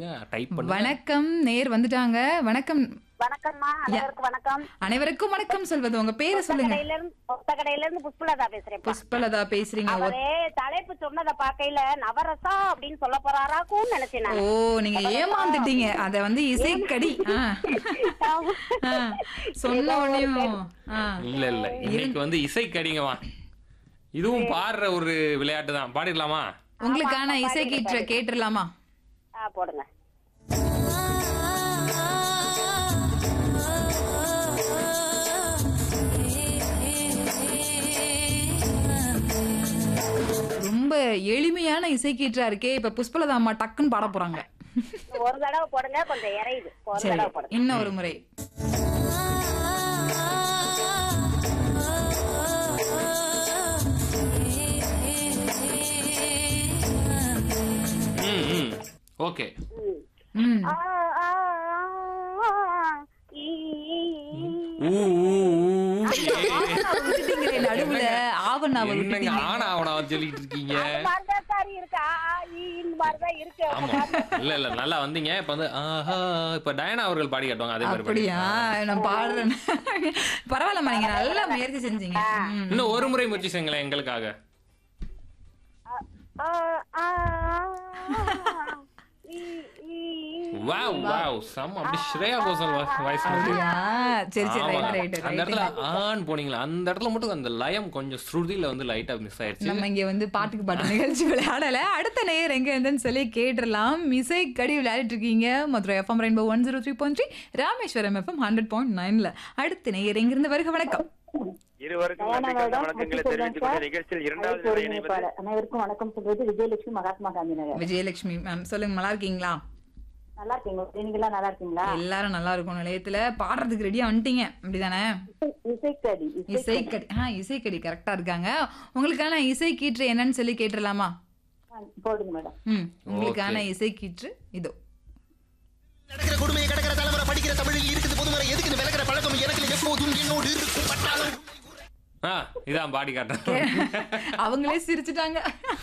பண்ணுங்க டைப் பண்ணுங்க வணக்கம் நேர் வந்துட்டாங்க வணக்கம் வணக்கம்மா அனைவருக்கும் வணக்கம் அனைவருக்கும் வணக்கம் சொல்வது உங்க பேரை சொல்லுங்க கடையில இருந்து ஒத்த கடையில இருந்து புஷ்பலதா பேசுறேன் புஷ்பலதா பேசுறீங்க ஒ- அவரே தலைப்பு சொன்னத பாக்கையில நவரசா அப்படின்னு சொல்ல போறாராக்கும் நினைச்சேன் ஓ நான் நீங்க ஏமாந்துட்டீங்க அத வந்து இசைக்கடி ஆ. ஆ. சொன்ன உடனேயும் ஆ. இல்ல இல்ல இன்னைக்கு வந்து இசை கடிங்கம்மா இதுவும் பாடுற ஒரு விளையாட்டு தான் பாடிடலாமா உங்களுக்கான இசை கீற்ற கேட்டுடலாமா ஆ, போடுங்க ரொம்ப எளிமையான இசை கீற்றா இருக்கே இப்ப புஷ்பலதா அம்மா டக்குன்னு பாட போறாங்க ஒரு தடவை போடுங்க கொஞ்சம் இறையுது ஒரு சரி தடவை போடுங்க இன்னும் ஒரு முறை ம் ம் ஓகே ம் ஆ, ஆ, ஆ, ஈ, ஈ, ஈ. ஊ ஊ, ஊ. விட்டுட்டீங்களே நடுவுல ஆவணாவை என்னங்க விட்டுட்டீங்க ஆனா அவனா சொல்லிட்டு இருக்கீங்க அது மாதிரிதான் சார் இருக்கு ஆ, ஆ, ஈன்னு மாதிரிதான் இருக்கு ஆமா இல்ல இல்ல நல்லா வந்தீங்க இப்ப வந்து ஆஹா இப்ப டயனா அவர்கள் பாடி காட்டுவாங்க அதே மாதிரி அப்படியா பாடி. நான் பாடுறேன் பரவாயில்லம்மா நீங்க நல்லா முயற்சி செஞ்சீங்க ம். இன்னும் ஒரு முறை முயற்சி செய்யுங்களேன் எங்களுக்காக ஆ, ஆ, ஆ, ஈ, ஈ, ஈ. வாவ் வாவ் செம்ம அப்படி ஸ்ரேயா கோசல் வாய்ஸ் மாதிரி அப்படியா சரி சரி ஆமா. ரைட் ரைட் அந்த இடத்துல ஆன் போனீங்களா அந்த இடத்துல மட்டும் அந்த லயம் கொஞ்சம் ஸ்ருதியில வந்து லைட்டா மிஸ் ஆயிருச்சு நம்ம இங்க வந்து பாட்டுக்கு பாட்டு நிகழ்ச்சி விளையாடல அடுத்த நேயர் எங்க இருந்துன்னு சொல்லி கேட்டுடலாம் இசை கடி விளையாடிட்டு இருக்கீங்க Madurai FM rainbow one zero three point three Rameswaram FM hundred point நைன்ல அடுத்த நேயர் எங்க இருந்து வருக வணக்கம் இருவருக்கும் தயானா நன்றி கலந்த மேடம், வணக்கங்களை முத்து தெரிவித்துக் சொல்றேன் கொண்டு நிகழ்ச்சியில் இரண்டாவது அழைப்பு நிலை இணைவது ஒருங்கிணைப்பாளர். அனைவருக்கும் வணக்கம் சொல்றது விஜயலட்சுமி மகாத்மா காந்தி நகர் விஜயலட்சுமி மேம் சொல்லுங்க நல்லா இருக்கீங்களா நல்லா இருக்கீங்க நீங்களா நல்லா இருக்கீங்களா எல்லாரும் நல்லா இருக்கும் நிலையத்துல பாடுறதுக்கு ரெடியா வந்துட்டீங்க அப்படிதானே இசைக்கடி இசை கடி ஆ இசை கடி கரெக்டா இருக்காங்க உங்களுக்கான இசை கீற்று என்னன்னு சொல்லி கேட்டுடலாமா போடுங்க மேடம் ம் உங்களுக்கான இசை கீற்று இதோ நடக்கிற கொடுமையை கடக்கிற தலைமுறை படிக்கிற தமிழில் இருக்குது பொதுமுறை எதுக்கு விலகிற பழக்கம் எனக்கு எப்போதும் என்னோடு இருக்கும் பட்டாளம் ஆ இதான் பாடி காட்டுறேன் அவங்களே சிரிச்சுட்டாங்க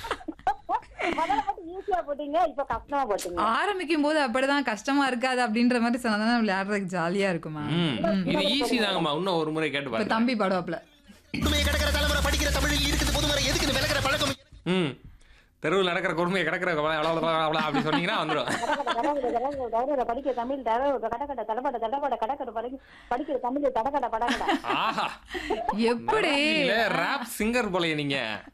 முதல்ல மட்டும் ஈஸியா போட்டீங்க இப்ப கஷ்டமா போட்டீங்க ஆரம்பிக்கும் போது அப்படிதான் கஷ்டமா இருக்காது அப்படின்ற மாதிரி சொன்னாதான் விளையாடுறதுக்கு ஜாலியா இருக்குமா ம் இது ஈஸி தாங்கம்மா இன்னும் ஒரு முறை கேட்டு இப்ப பாருங்க தம்பி பாடுவாப்ல கொடுமையை கடக்கிற தலைமுறை படிக்கிற தமிழில் இருக்குது பொதுமுறை எதுக்கு விலகிற பழக்கம் ம் தெருவில் நடக்கிற கொடுமையை கிடக்கிற அப்படி சொன்னீங்கன்னா வந்துடும் தடகட படிக்கிற தமிழ் தடகட கடகட தடபட தடபட கடகட படி படிக்கிற தமிழ் தடகட படகட ஆஹா எப்படி இல்ல ரேப் சிங்கர் போலயே நீங்க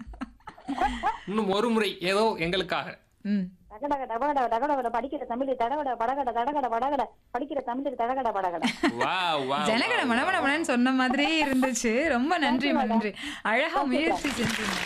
இன்னும் ஒரு முறை ஏதோ எங்களுக்காக ம் தகடக டபகட தகடகட படிக்கிற தமிழ் தடகட படகட தடகட படகட படிக்கிற தமிழ் தடகட படகட வா வா ஜனகட மனமனமனன்னு சொன்ன மாதிரியே இருந்துச்சு ரொம்ப நன்றி நன்றி அழகா முயற்சி செஞ்சீங்க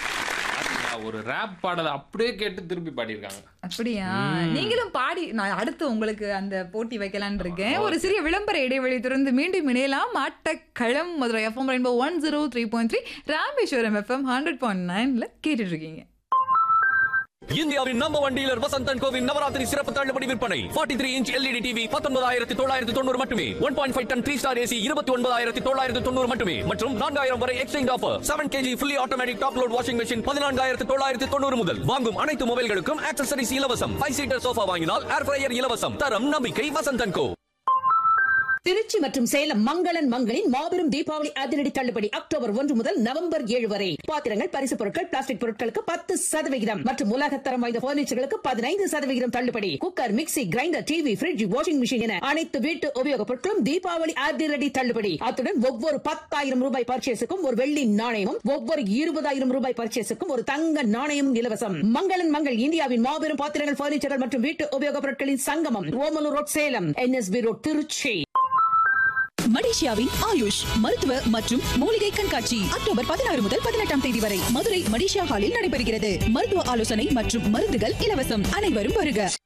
ஒரு ரேப் பாடலை அப்படியே கேட்டு திருப்பி பாடியிருக்காங்க அப்படியா நீங்களும் பாடி நான் அடுத்து உங்களுக்கு அந்த போட்டி வைக்கலாம்னு இருக்கேன் ஒரு சிறிய விளம்பர இடைவெளி திறந்து மீண்டும் இணையலாம் ஆட்டக்களம் Madurai FM rainbow one zero three point three Rameswaram FM hundred point நைன்ல கேட்டுட்டு இருக்கீங்க இந்தியாவின் நம்ப ஒன் டீலர் வசந்தன் கோவின் நவராத்திரி சிறப்பு தள்ளுபடி விற்பனை 43 த்ரீ இன்ச் எல்இடி டிவி பத்தொன்பதாயிரத்தி தொள்ளாயிரத்தி தொண்ணூறு மட்டுமே one point five ton three star AC இருபத்தி ஒன்பதாயிரத்தி தொள்ளாயிரத்தி தொண்ணூறு மட்டுமே மற்றும் நான்காயிரம் வரை exchange offer seven KG fully automatic top load washing machine பதினான்காயிரத்தி தொள்ளாயிரத்தி தொண்ணூறு முதல் வாங்கும் அனைத்து மொபைல்களுக்கும் ஆக்சசரிஸ் இலவசம் ஃபைவ் சீட்டர் சோஃபா வாங்கினால் ஏர் ஃப்ரையர் இலவசம் தரம் நம்பிக்கை வசந்தன் கோ திருச்சி மற்றும் சேலம் மங்களன் மங்களின் மாபெரும் தீபாவளி அதிரடி தள்ளுபடி அக்டோபர் ஒன்று முதல் நவம்பர் ஏழு வரை பாத்திரங்கள் பரிசு பொருட்கள் பிளாஸ்டிக் பொருட்களுக்கு பத்து சதவிகிதம் மற்றும் உலகத்தரம் வாய்ந்த பர்னிச்சர்களுக்கு பதினைந்து சதவிகிதம் தள்ளுபடி cooker mixie grinder TV fridge washing machine என அனைத்து வீட்டு உபயோகப் பொருட்களும் தீபாவளி அதிரடி தள்ளுபடி அத்துடன் ஒவ்வொரு பத்தாயிரம் ரூபாய் பர்ச்சேஸுக்கும் ஒரு வெள்ளி நாணயமும் ஒவ்வொரு இருபதாயிரம் ரூபாய் பர்ச்சேஸுக்கும் ஒரு தங்க நாணயமும் இலவசம் மங்களன் மங்கள் இந்தியாவின் மாபெரும் பாத்திரங்கள் பர்னிச்சர்கள் மற்றும் வீட்டு உபயோகப் பொருட்களின் சங்கமம் Omalur road Salem NSP road Trichy மலேசியாவின் ஆயுஷ் மருத்துவ மற்றும் மூலிகை கண்காட்சி அக்டோபர் பதினாறு முதல் பதினெட்டாம் தேதி வரை மதுரை மலேசியா ஹாலில் நடைபெறுகிறது மருத்துவ ஆலோசனை மற்றும் மருந்துகள் இலவசம் அனைவரும் வருக